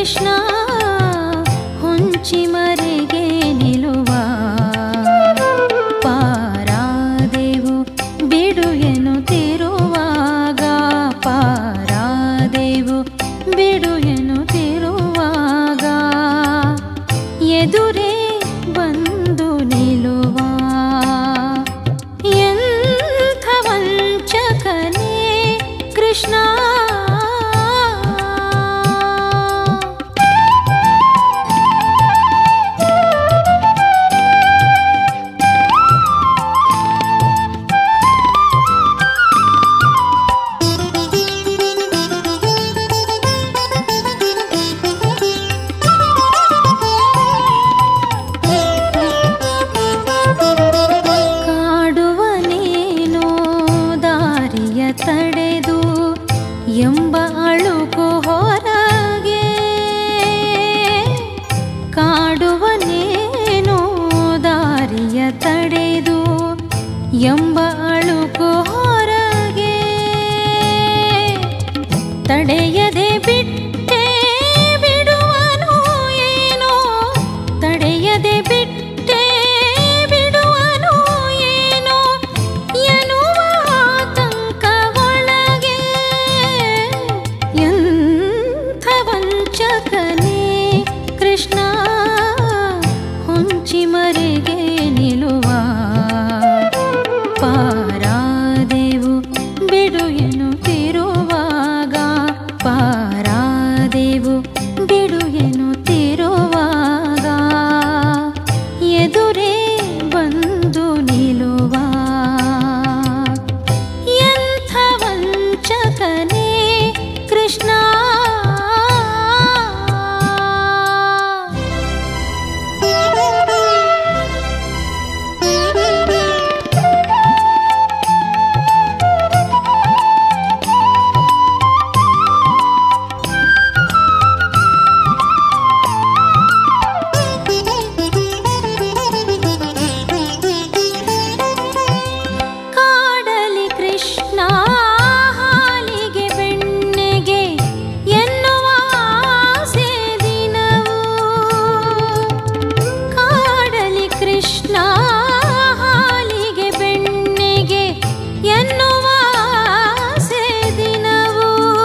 ಕೃಷ್ಣ ಹೊಂಚಿಮರೆಗೆ ನಿಲುವ ಪಾರಾದೆವು ಬಿಡು ಎನ್ನುತ್ತಿರುವಾಗ ಪಾರಾದೆವು ಬಿಡು ಎನ್ನುತ್ತಿರುವಾಗ ಎದುರೇ ಬಂದು ನಿಲುವ ಎಂಥ ವಂಚಕನೇ ಕೃಷ್ಣ ಕಾಡುವ ನೀನು ದಾರಿಯ ತಡೆದು ಎಂಬ ಅಳುಕು ಹೊರಗೆ ಕಾಡುವ ನೀನು ದಾರಿಯ ತಡೆದು ಎಂಬ ಅಳುಕು ಹೊರಗೆ ತಡೆಯದೆ ಬಿಟ್ಟೆ ಬಿಡುವನು ಏನೋ ತಡೆಯದೆ ಬಿಟ್ಟೆ ಬಿಡುವನು ಏನೋ ಎನ್ನುವ ಆತಂಕ ಒಳಗೆ ಎಂಥ ವಂಚಕನೇ ಕೃಷ್ಣ ಹೊಂಚಿಮರೆಗೆ ನಿಲುವ ಪಾರಾದೆವು ಬಿಡು ಎನ್ನುತ್ತಿರುವಾಗ ಪಾರಾದೆವು ಬಿಡು ಎನ್ನುತ್ತಿರುವಾಗ ಎದುರೇ ಬಂದು ನಿಲುವ ಎಂಥ ವಂಚಕನೇ ಕೃಷ್ಣ ಕಾಡಲಿ ಕೃಷ್ಣ ಹಾಲಿಗೆ ಬೆಣ್ಣೆಗೆ ಎನ್ನುವ ಆಸೆ ದಿನವು ಕಾಡಲಿ ಕೃಷ್ಣ ಹಾಲಿಗೆ ಬೆಣ್ಣೆಗೆ ಎನ್ನುವ ಆಸೆ ದಿನವು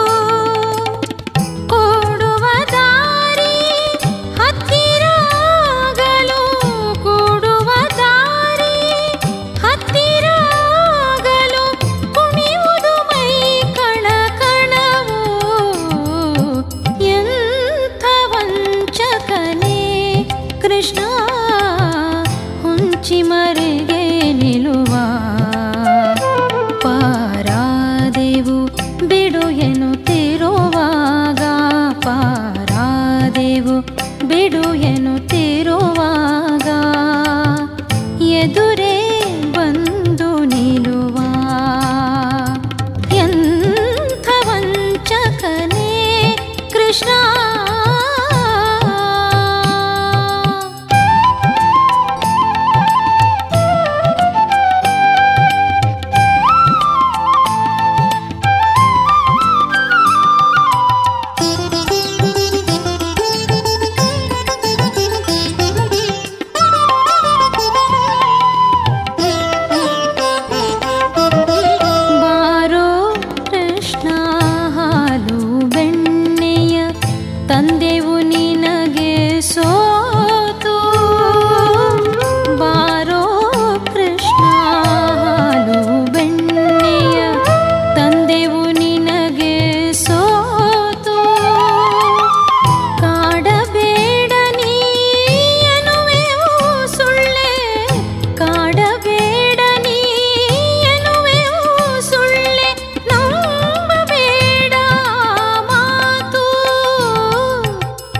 ಕೂಡುವ ದಾರಿ ಹತ್ತಿರಾಗಲು ಕೂಡುವ ದಾರಿ ಹತ್ತಿರಾಗಲು ಕುಣಿಯುವುದು ಮೈ ಕಣ ಕಣವು ಎಂಥ ವಂಚಕನೇ ಕೃಷ್ಣ ಹುಂಚಿಮರೆಗೆ ನಿಲುವ ಪಾರಾದೆವು ಬಿಡು ಎನ್ನುತ್ತಿರುವಾಗ ಪಾರಾದೆವು ಬಿಡು ಎನ್ನುತ್ತಿರುವಾಗ ಎದುರೇ ಬಂದು ನಿಲುವ ಎಂಥ ವಂಚಕನೇ ಕೃಷ್ಣ ಬಾರೋ ಕೃಷ್ಣ ಹಾಲು ಬೆಣ್ಣೆಯ ತಂದೆವು ನಿನಗೆ ಸೋತು ಬಾರೋ ಕೃಷ್ಣ ಹಾಲು ಬೆಣ್ಣೆಯ ತಂದೆವು ನಿನಗೆ ಸೋತು ಕಾಡಬೇಡ ನೀ ಎನ್ನುವೆವು ಸುಳ್ಳೆ ಕಾಡಬೇಡ ನೀ ಎನ್ನುವೆವು ಸುಳ್ಳೆ ನಂಬಬೇಡ ಮಾತು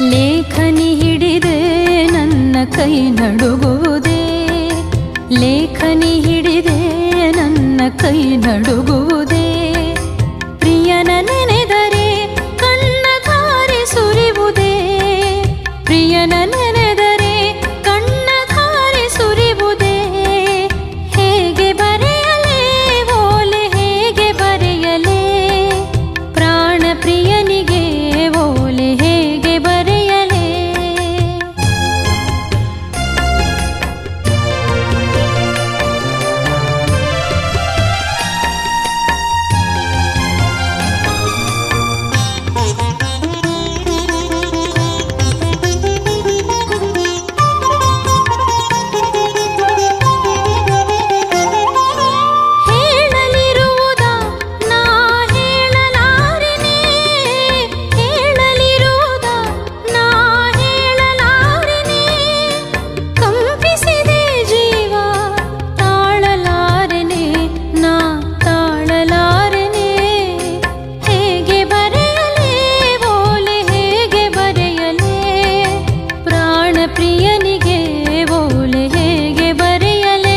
ಲೇಖನಿ ಹಿಡಿದೆ ನನ್ನ ಕೈ ನಡುಗುವುದೇ ಲೇಖನಿ ಹಿಡಿದೆ ನನ್ನ ಕೈ ನಡುಗುವುದೇ ಪ್ರಿಯನ ನೆನೆದರೆ ಕಣ್ಣ ಧಾರೆ ಸುರಿವುದೇ ಪ್ರಿಯನ ನೆನೆದರೆ ಕಣ್ಣ ಧಾರೆ ಸುರಿವುದೇ ಹೇಗೆ ಬರೆಯಲೇ ಓಲೆ ಹೇಗೆ ಬರೆಯಲೇ ಪ್ರಾಣ ಪ್ರಿಯನಿಗೆ ಓಲೆ ಹೇಗೆ ಬರೆಯಲೇ ಹೇಳಲಿರುವುದ ನಾ ಹೇಳಲಾರೆನೆ ಹೇಳಲಿರುವುದ ನಾ ಹೇಳಲಾರೆನೆ ಕಂಪಿಸಿದೆ ಜೀವ ತಾಳಲಾರೆನೆ ನಾ ತಾಳಲಾರೆನೆ ಹೇಗೆ ಬರೆಯಲೇ ಓಲೆ ಹೇಗೆ ಬರೆಯಲೇ ಪ್ರಾಣ ಪ್ರಿಯನಿಗೆ ಓಲೆ ಹೇಗೆ ಬರೆಯಲೇ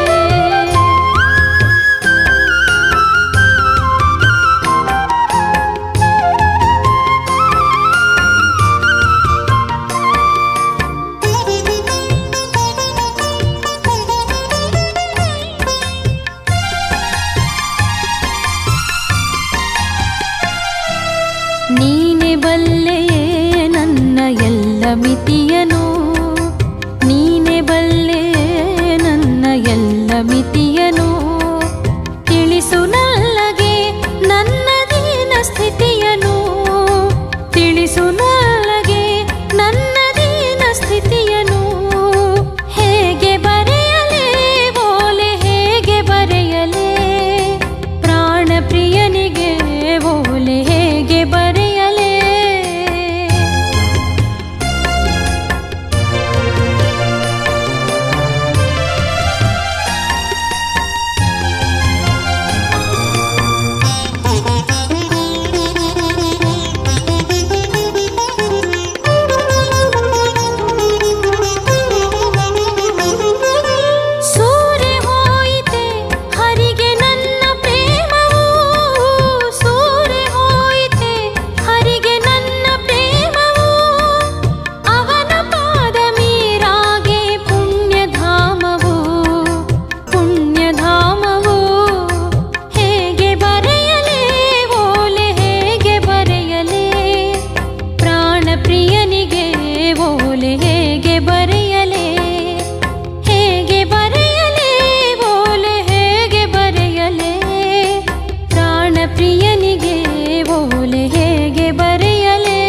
ನೀನೆ ಬಲ್ಲೆಯೇ ನನ್ನ ಎಲ್ಲ ಮಿತಿಯನು ನೀನೆ ಬಲ್ಲೆಯೇ ನನ್ನ ಎಲ್ಲ ಮಿತಿಯನು ತಿಳಿಸು ನಲ್ಲಗೆ ನನ್ನ ದೀನ ಸ್ಥಿತಿಯನು ತಿಳಿಸು ನಲ್ಲಗೆ ನನ್ನ ದೀನ ಸ್ಥಿತಿಯನು ಹೇಗೆ ಬರೆಯಲೇ ಓಲೆ ಹೇಗೆ ಬರೆಯಲೇ ಪ್ರಾಣ ಪ್ರಿಯನಿಗೆ ಓಲೆ ಹೇಗೆ ಬರೆಯಲೇ ಸೂರೆ ಹೋಯಿತೆ ಹರಿಗೆ ನನ್ನ ಪ್ರೇಮವು ಸೂರೆ ಹೋಯಿತೆ ಹರಿಗೆ ನನ್ನ ಪ್ರೇಮವು ಅವನ ಪಾದ ಮೀರಾಗೆ ಪುಣ್ಯಧಾಮವು ಪುಣ್ಯಧಾಮವು ಹೇಗೆ ಬರೆಯಲೇ ಓಲೆ ಹೇಗೆ ಬರೆಯಲೇ ಪ್ರಾಣ ಪ್ರಿಯನಿಗೆ ಓಲೆ ಹೇಗೆ ಬರೆಯಲೇ ಹೇಗೆ ಬರೆಯಲೇ ಓಲೆ ಹೇಗೆ ಬರೆಯಲೇ ಪ್ರಾಣ ಪ್ರಿಯನಿಗೆ ಓಲೆ ಹೇಗೆ ಬರೆಯಲೇ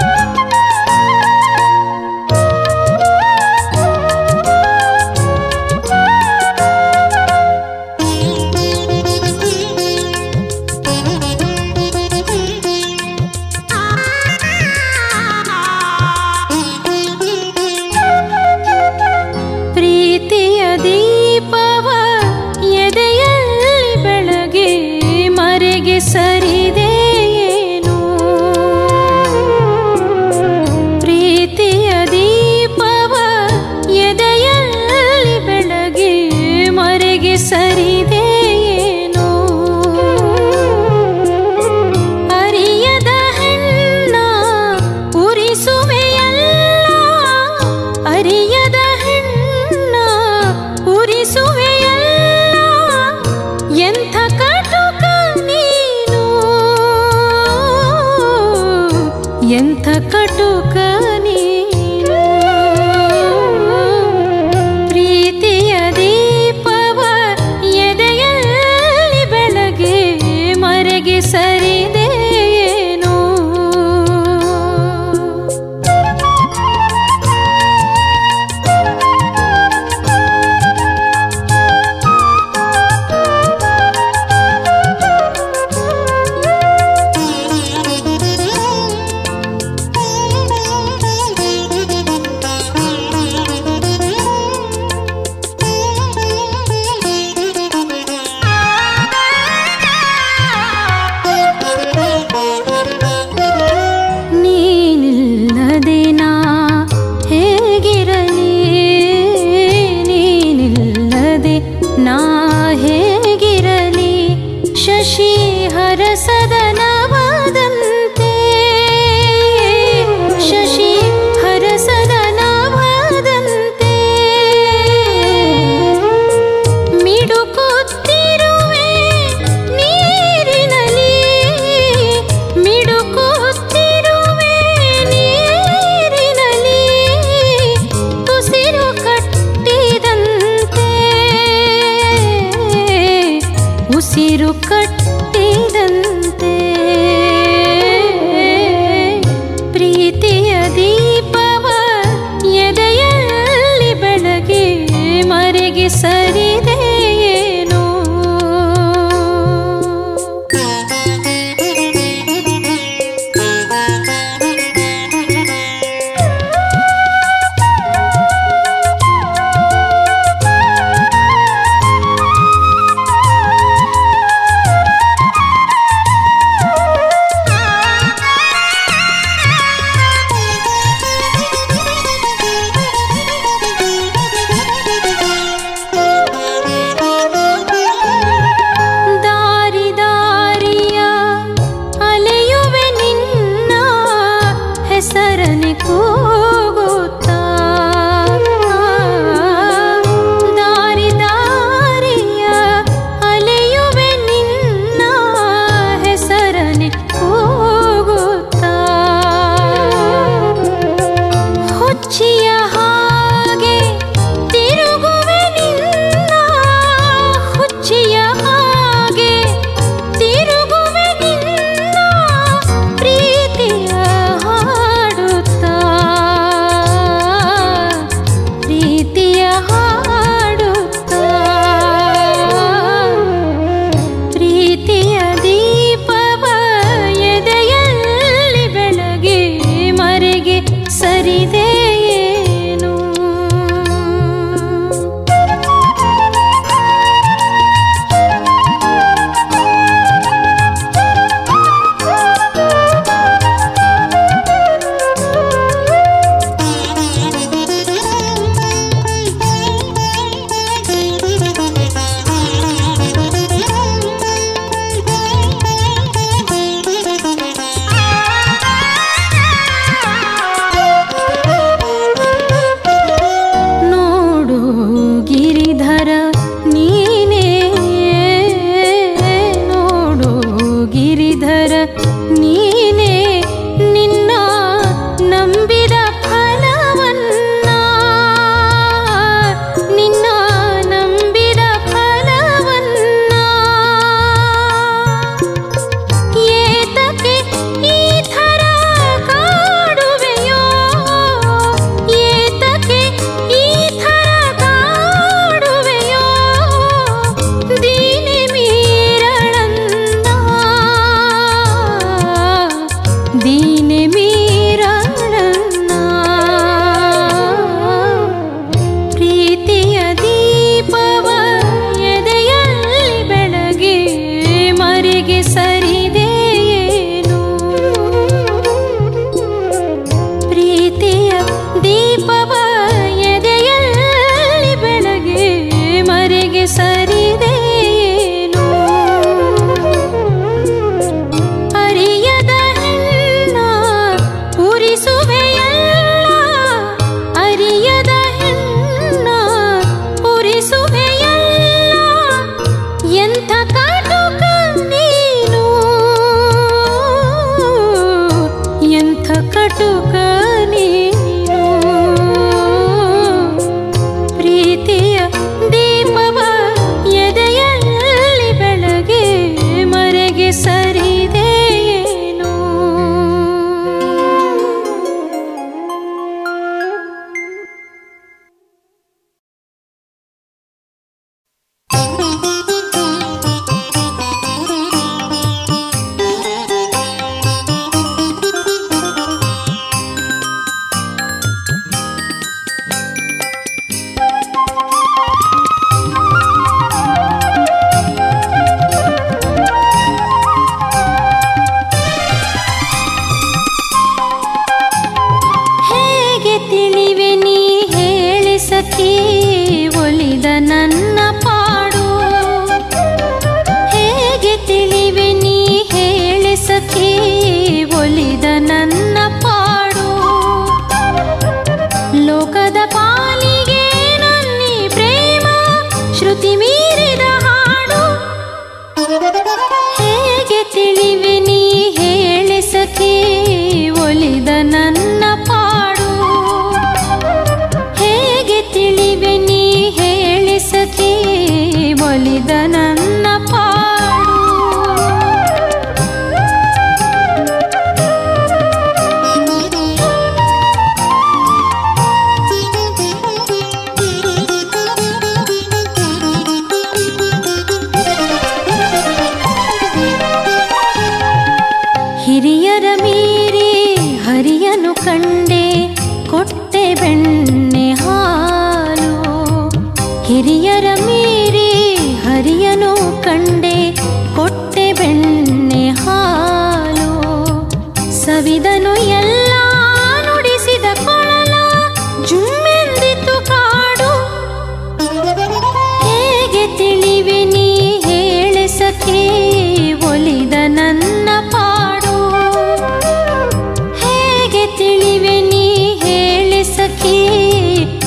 ಆ ಸರಿದೆಯೇನೋ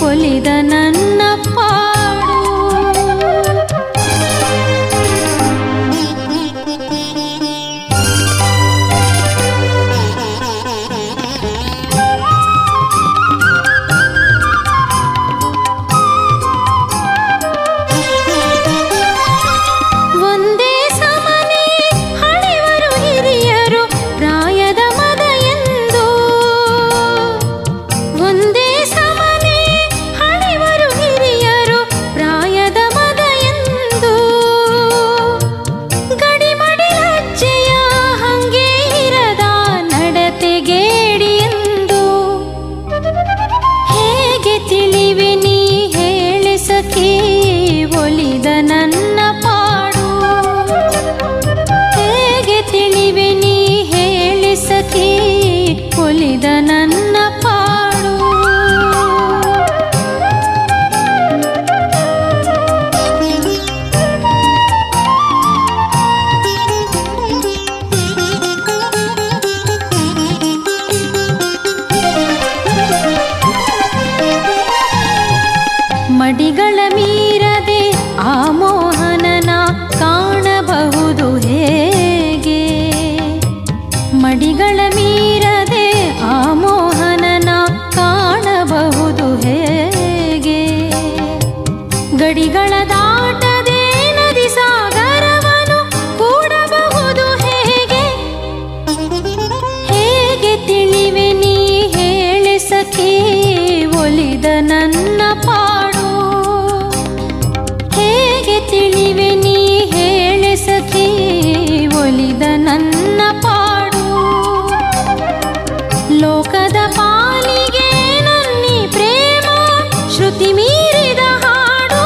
ಒಲಿದ ನನ್ನ ಪಾಡು ಒಂದೇ ಸಮನೆ ಹಣಿವರು ಹಿರಿಯರು ಪ್ರಾಯದ ಮದ ಎಂದು ಒಂದೇ ಸಮನೆ ಹಣಿವರು ಹಿರಿಯರು ಪ್ರಾಯದ ಮದ ಎಂದು ಗಡಿಮಡಿ ಲಜ್ಜೆಯ ಹಂಗೆ ಇರದ ನಡತೆಗೇಡಿ ಎಂದು ಹೇಗೆ ತಿಳಿವೆ ನೀ ಹೇಳಿ ಸಖಿ ಒಲಿದ ನನ್ನ ಪಾಡು ಹೇಗೆ ತಿಳಿವೆ ನೀ ಹೇಳಿ ಸಖಿ ಒಲಿದ ನನ್ನ ಪಾಡು ಮಡಿಗಳ ಮೀರದೆ ಆ ಮೋಹನನ ಕಾಣಬಹುದು ಹೇಗೆ ಮಡಿಗಳ ಮೀರದೆ ಆ ಮೋಹನನ ಕಾಣಬಹುದು ಹೇಗೆ ಗಡಿಗಳ ದಾಟದೆ ನದಿ ಸಾಗರವನು ಕೂಡಬಹುದು ಹೇಗೆ ಹೇಗೆ ತಿಳಿವೆ ನೀ ಹೇಳಿ ಸಖಿ ಒಲಿದ ನನ್ನ ಪಾಡು ಹೇಗೆ ತಿಳಿವೆ ನೀ ಹೇಳಿ ಸಖಿ ಒಲಿದ ನನ್ನ ಪಾಡು ಲೋಕದ ಪಾಲಿಗೆ ನನ್ನಿ ಪ್ರೇಮ ಶ್ರುತಿ ಮೀರಿದ ಹಾಡು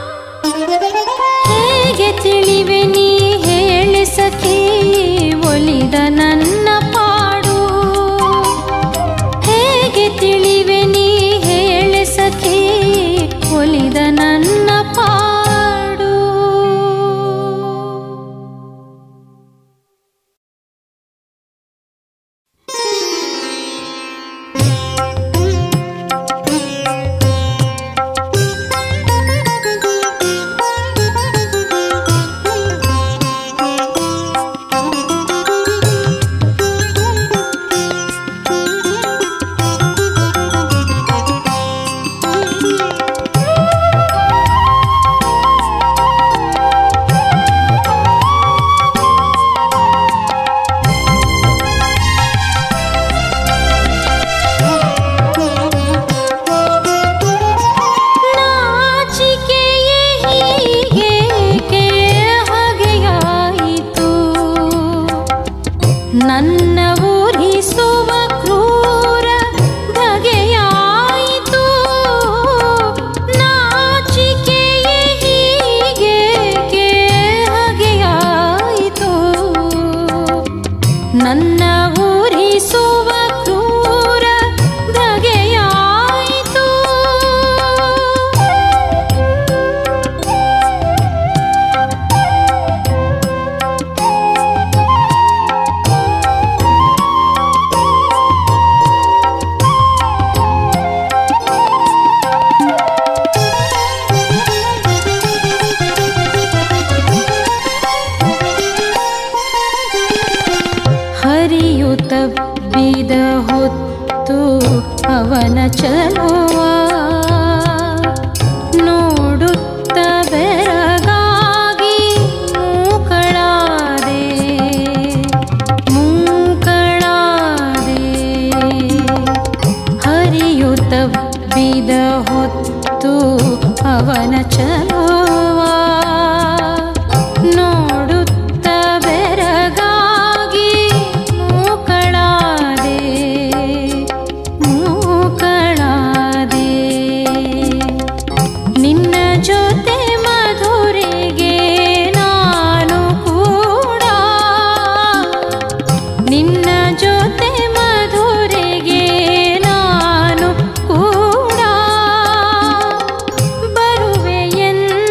ಹೇಗೆ ತಿಳಿವೆ ನೀ ಹೇಳಿ ಸಖಿ ಒಲಿದ ನನ್ನ ಪಾಡು ಹೇಗೆ ತಿಳಿವೆ ನೀ ಹೇಳಿ ಸಖಿ ಒಲಿದ ನನ್ನ ಪಾಡು ನಾಚಿಕೆಯೇ ಹೀಗೇಕೆ ಹಗೆಯಾಯಿತು ನನ್ನ ಊರಿಸುವ ಕ್ರೂರ ಬಗೆಯಾಯಿತು ನಾಚಿಕೆಯೇ ಹೀಗೇಕೆ ಹಗೆಯಾಯಿತು ನನ್ನ ಊರಿಸುವ ಕ್ರೂರ ಬಗೆಯಾಯಿತು ಹರಿಯುತ್ತ ಬಿದ ಹೊತ್ತು ಅವನ ಚಲುವ ನೋಡುತ್ತ ಬೆರಗಾಗಿ ಮೂಕಳಾದೆ ಮೂಕಳಾದೆ ಹರಿಯುತ್ತ ಬಿದ ಹೊತ್ತು ಅವನ ಚಲುವ ನೋಡುತ್ತ ಬೆರಗಾಗಿ ಮೂಕಳಾದೆ ಮೂಕಳಾದೆ ನಿನ್ನ ಜೊತೆ ಮಧುರೆಗೆ ನಾನು ಕೂಡ ನಿನ್ನ ಜೊತೆ ಮಧುರೆಗೆ ನಾನು ಕೂಡ ಬರುವೆ ಎಂದು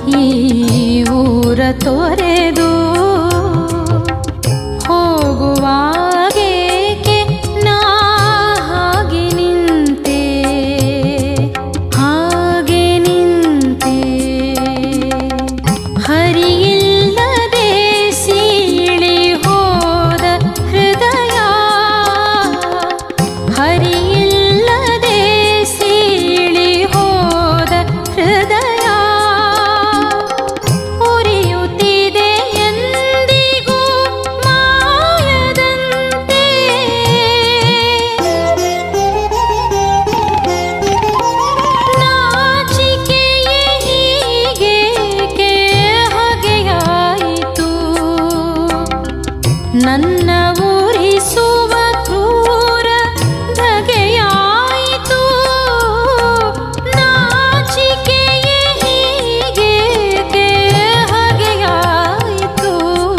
ಈ ಊರ ತೊರೆದು ಹೋಗುವಾಗೇಕೆ ನಾ ಹಾಗೆ ನಿಂತೆ ಹಾಗೆ ನಿಂತೆ ಹರಿಯಿಲ್ಲದೆ ಸೀಳಿ ಹೋದ ಹೃದಯ ಹರಿಯಿಲ್ಲದೆ ಸೀಳಿ ಹೋದ ಹೃದಯ ಉರಿಯುತ್ತಿದೆ ಎಂದಿಗೂ ಮಾಯದಂತೆ ನಾಚಿಕೆಯೇ ಹೀಗೇಕೆ ಹೊಗೆಯಾಯಿತು ನನ್ನ ಊರಿಸುವ ಕ್ರೂರ ಧಗೆಯಾಯಿತು ನಾಚಿಕೆಯೇ ಹೀಗೇಕೆ ಹೊಗೆಯಾಯಿತು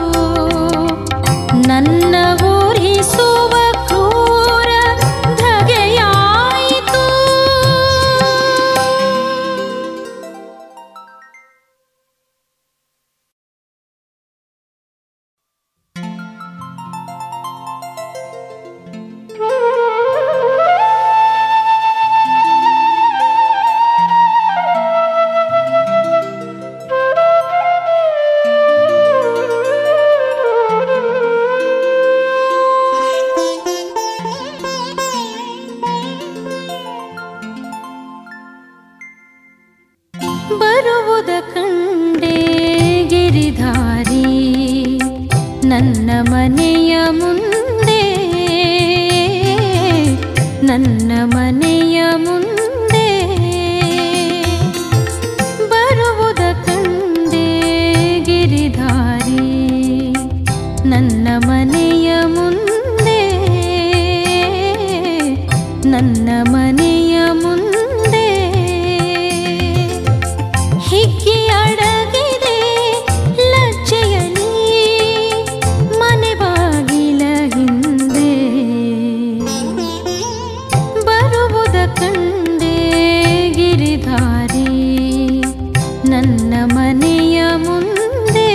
ನನ್ನ ಊರಿಸುವ ಕ್ರೂರ ಧಗೆಯಾಯಿತು ಬರುವುದ ಕಂಡೆ ಗಿರಿಧಾರಿ ನನ್ನ ಮನೆಯ ಮುಂದೆ ನನ್ನ ಮನೆಯ ಮುಂದೆ ಬರುವುದ ಕಂಡೆ ಗಿರಿಧಾರಿ ನನ್ನ ಮನೆಯ ಮುಂದೆ ನನ್ನ ಮನೆಯ ಮುಂದೆ ಹಿಕ್ಕಿ ಅಡಗಿದೆ ಲಜ್ಜೆಯಲಿ ಮನೆ ಬಾಗಿಲ ಹಿಂದೆ ಬರುವುದ ಕಂಡೆ ಗಿರಿಧಾರಿ ನನ್ನ ಮನೆಯ ಮುಂದೆ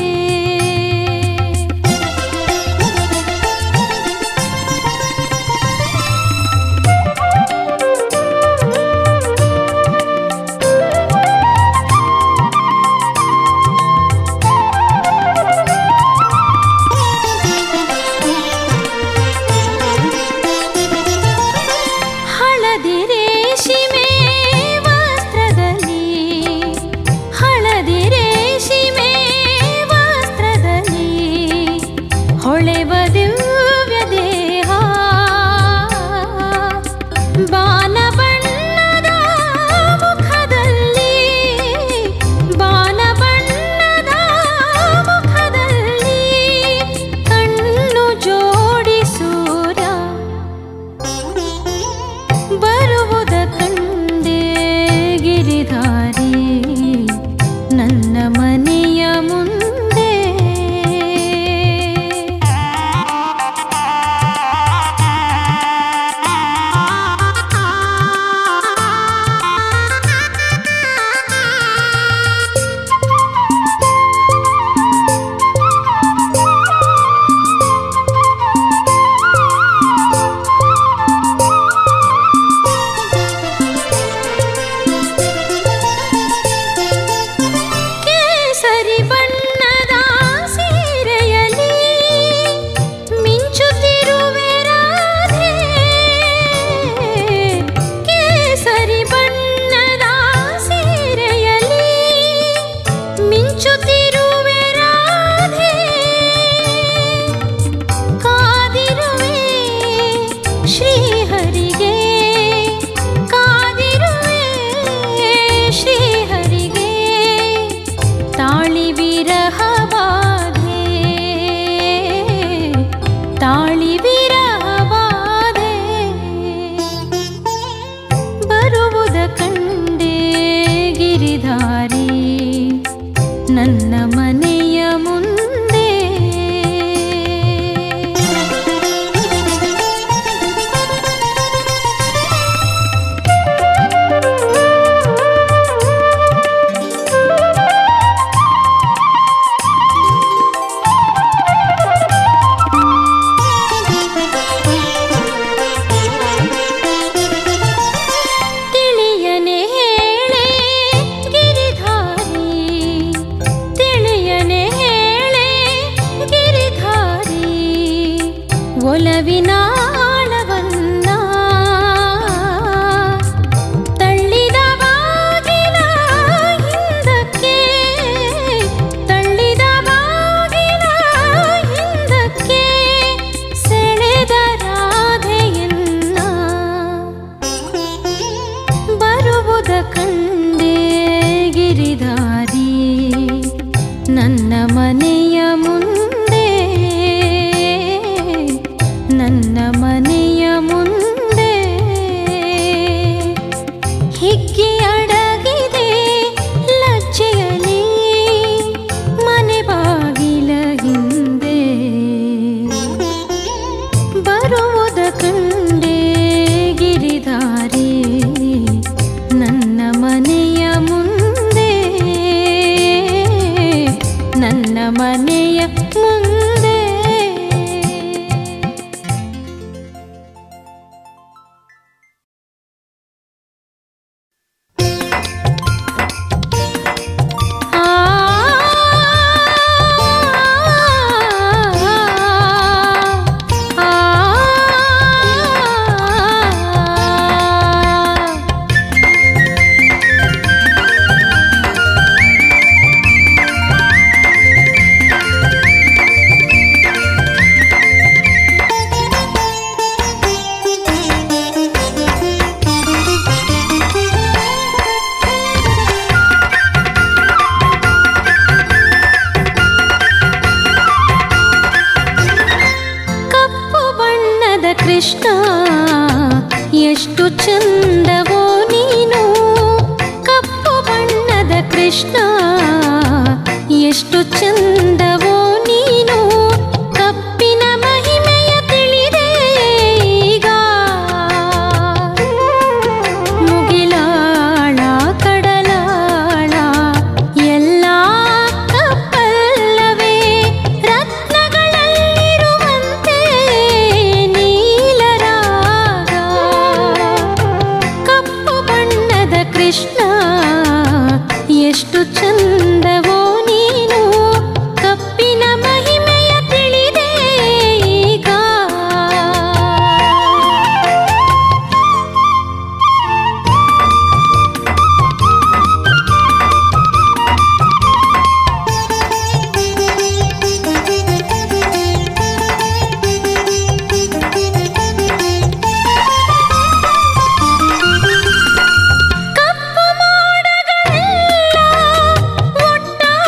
ಹಳದಿ ರೇಷಿಮೆ ವಸ್ತ್ರದಲ್ಲಿ ಹಳದಿ ರೇಷಿಮೆ ವಸ್ತ್ರದಲ್ಲಿ ಹೊಳೆವ ದಿವ್ಯ ದೇಹ ಬಾಲ ಬಣ್ಣದ ಮುಖದಲ್ಲಿ ಬಾಲ ಬಣ್ಣದ ಮುಖದಲ್ಲಿ ಕಣ್ಣು ಜೋಡಿಸೂರ ಬರುವುದ ಕಂಡೆ ಗಿರಿಧಾರಿ ನನ್ನ ಮನೆಯ ಮುಂದೆ ಕೇಸರಿ ಬಣ್ಣದ ಸೀರೆಯಲ್ಲಿ ಮಿಂಚುತ್ತಿರುವೆ ರಾಧೆ ಕೇಸರಿ ಬಣ್ಣದ ಸೀರೆಯಲ್ಲಿ ಮಿಂಚುತ್ತಿರುವೆ ರಾಧೆ ಕಾದಿರುವೆ ಶ್ರೀಹರಿಗೆ ಕಾದಿರುವೆ ಶ್ರೀಹರಿಗೆ ತಾಳಿ ವಿರಹ ಬಾಧೆ ತಾಳಿ ವಿರಹ ಬಾಧೆ ಬರುವುದ ಕಂಡೆ ಗಿರಿಧಾರಿ ನನ್ನ ಮನೆಯ ಮುಂದೆ ಒಲವಿನಾಳವನ್ನ ತಳ್ಳಿದ ಬಾಗಿಲ ಹಿಂದಕ್ಕೆ ತಳ್ಳಿದ ಬಾಗಿಲ ಹಿಂದಕ್ಕೆ ಸೆಳೆದ ರಾಧೆಯನ್ನ ಬರುವುದ ಕಂಡೇ ಗಿರಿಧಾರಿ ನನ್ನ ಮನೆಯ ಮುಂದೆ ನನ್ನ ಮನೆಯ ಮುಂದೆ ಹಿಕ್ಕಿ ಅಡಗಿದೆ ಲಜ್ಜೆಯಲಿ ಮನೆ ಬಾಗಿಲ ಹಿಂದೆ ಬರುವುದ ಕಂಡೇ ಗಿರಿಧಾರಿ ನನ್ನ ಮನೆಯ ಮುಂದೆ ನನ್ನ ಮನೆಯ ಮುಂದೆ ಆ ಕಪ್ಪು ಬಣ್ಣದ ಕೃಷ್ಣ ಎಷ್ಟು ಚಂದವೋ ನೀನು ಕಪ್ಪು ಬಣ್ಣದ ಕೃಷ್ಣ ಎಷ್ಟು ಚಂದವೋ ನೀನು ಕಪ್ಪಿನ ಮಹಿಮೆಯ ತಿಳಿದೆ ಈಗ ಮುಗಿಲಾಳ ಕಡಲಾಳ ಎಲ್ಲ ಕಪ್ಪಲ್ಲವೇ ರತ್ನಗಳಲ್ಲಿರುವಂತೆ ನೀಲರಾಗ ಕಪ್ಪು ಬಣ್ಣದ ಕೃಷ್ಣ ಎಷ್ಟು ಚಂದವೋ ನೀನು ಕಪ್ಪಿನ ಮಹಿಮೆಯ ತಿಳಿದೆ ಈಗ ಕಪ್ಪು ಮೋಡಗಳೆಲ್ಲ ಒಟ್ಟಾಗಿ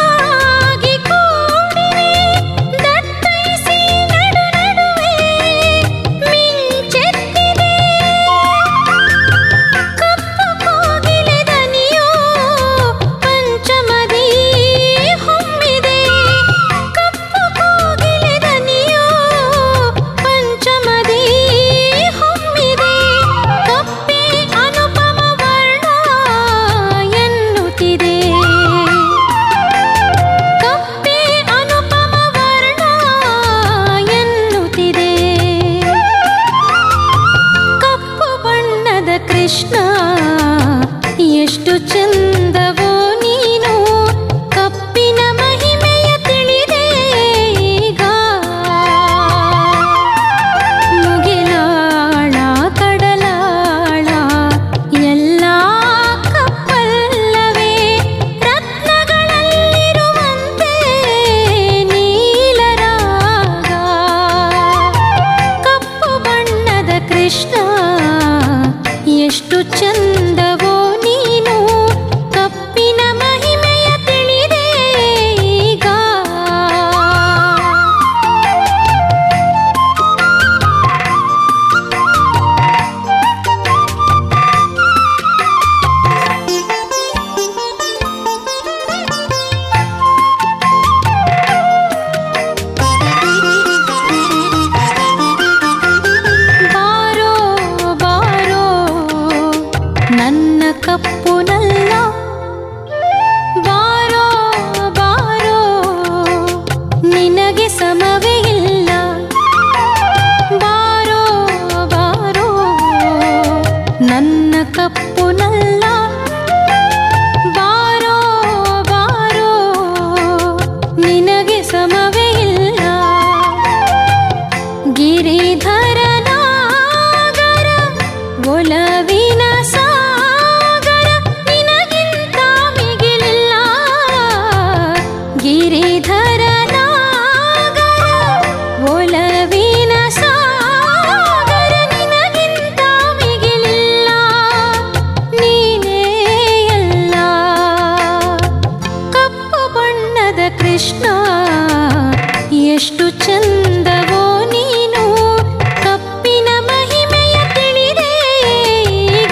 ಕೃಷ್ಣ ಎಷ್ಟು ಚಂದವೋ ನೀನು ಕಪ್ಪಿನ ಮಹಿಮೆಯ ತಿಳಿದೆ ಈಗ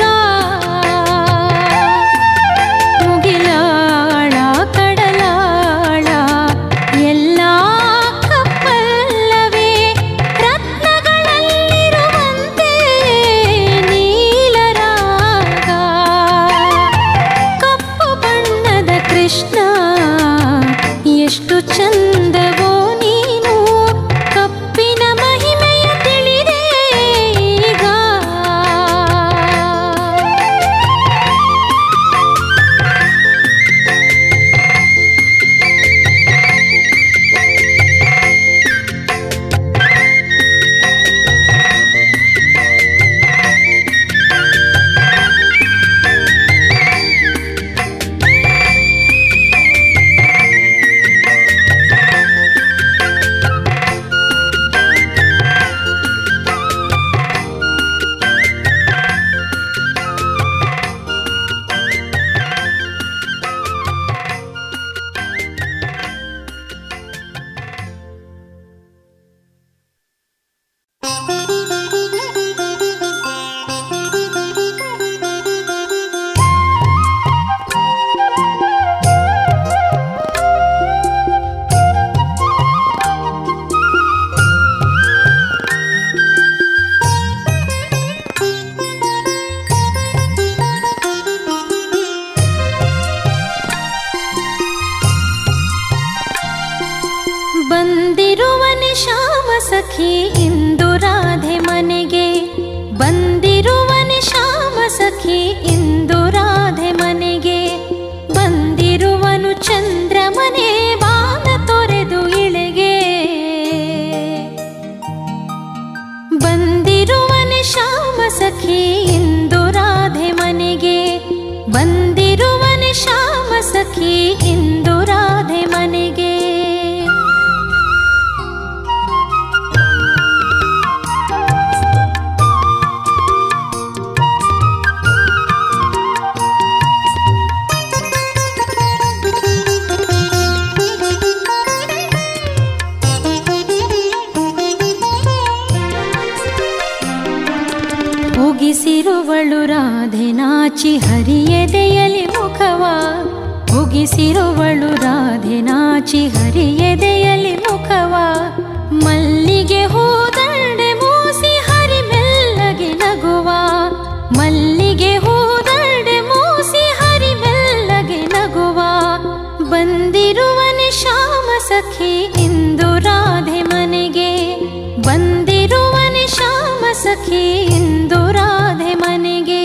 ಮುಗಿಲಾಳ ಕಡಲಾಳ ಎಲ್ಲ ಕಪ್ಪಲ್ಲವೇ ರತ್ನಗಳಲ್ಲಿರುವಂತೆ ನೀಲರಾಗ ಕಪ್ಪು ಬಣ್ಣದ ಕೃಷ್ಣ ಎಷ್ಟು ಚಂದವೋ ನೀನು ಕಪ್ಪಿನ ಮಹಿಮೆಯ ತಿಳಿದೆ ಈಗ ಬಂದಿರುವನೆ ಶ್ಯಾಮ ಸಖಿ ಇಂದು ರಾಧೆ ಮನೆಗೆ ಬಂದಿರುವನೆ ಶ್ಯಾಮ ಸಖಿ ಇಂದು ರಾಧೆ ಮನೆಗೆ ಬಂದಿರುವನು ಚಂದ್ರಮನೆ ಬಾನ ತೊರೆದು ಇಳೆಗೆ ಬಂದಿರುವನೆ ಶ್ಯಾಮ ಸಖಿ ಇಂದು ರಾಧೆ ಮನೆಗೆ ಬಂದಿರುವನೆ ಶ್ಯಾಮ ಸಖಿ ಇಂದು ರಾಧೆ ಮನೆಗೆ ಮುಗಿಸಿರುವಳು ರಾಧೆ ನಾಚಿ ಹರಿಯದೆಯಲಿ ಮುಖವ ಮುಗಿಸಿರುವಳು ರಾಧೆ ನಾಚಿ ಹರಿಯದೆಯಲಿ ಮುಖವ ಮಲ್ಲಿಗೆ ಹೂದಂಡೆ ಮೂಸಿ ಹರಿ ಮೆಲ್ಲಗೆ ನಗುವ ಮಲ್ಲಿಗೆ ಹೂದಂಡೆ ಮೂಸಿ ಹರಿ ಮೆಲ್ಲಗೆ ನಗುವ ಬಂದಿರುವನೆ ಶ್ಯಾಮ ಸಖಿ ಇಂದು ರಾಧೆ ಮನೆಗೆ ಬಂದಿರುವನೆ ಶ್ಯಾಮ ಸಖಿ ಇಂದು ರಾಧೆ ಮನೆಗೆ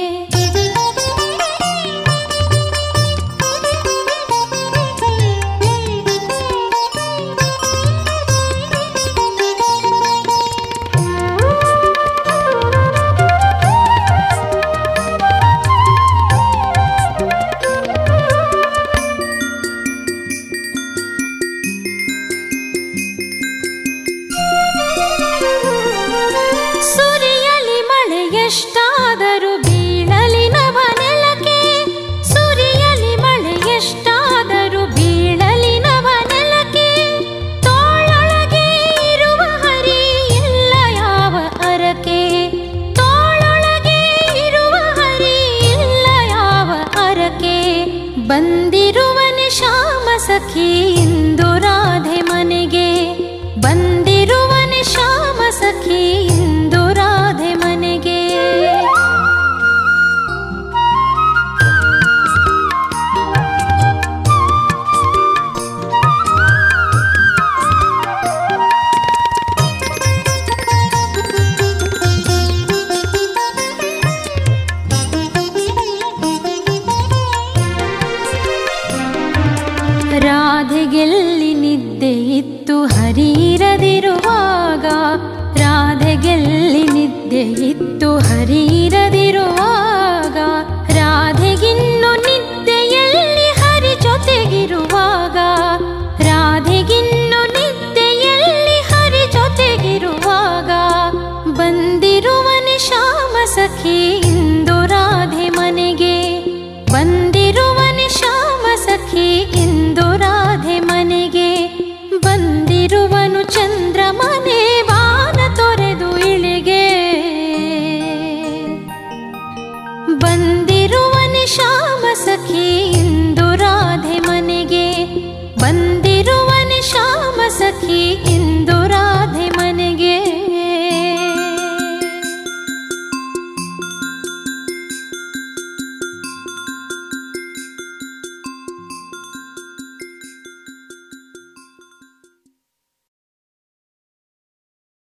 ಸುರಿಯಲಿ ಮಳೆ ಎಷ್ಟಾದರೂ ಬೀಳಲಿ ನವ ನೆಲಕ್ಕೆ ಸುರಿಯಲಿ ಮಳೆ ಎಷ್ಟಾದರೂ ಬೀಳಲಿ ನವ ನೆಲಕ್ಕೆ ತೋಳೊಳಗೆ ಇರುವ ಹರಿ ಇಲ್ಲ ಯಾವ ಅರಕೆ ತೋಳೊಳಗೆ ಇರುವ ಹರಿ ಇಲ್ಲ ಯಾವ ಅರಕೆ ಬಂದಿರುವನೆ ಶ್ಯಾಮ ಸಖಿ ಇಂದು ರಾಧೆ ಮನೆಗೆ ಬಂದಿರುವನೆ ಶ್ಯಾಮ ಸಖಿ ಇಂದು ರಾಧೆ ಮನೆಗೆ ರಾಧೆಗೆಲ್ಲಿ ನಿದ್ದೆ ಇತ್ತು ಹರಿರದಿರುವಾಗ ರಾಧೆಗೆಲ್ಲಿ ನಿದ್ದೆ ಇತ್ತು ಹರಿರ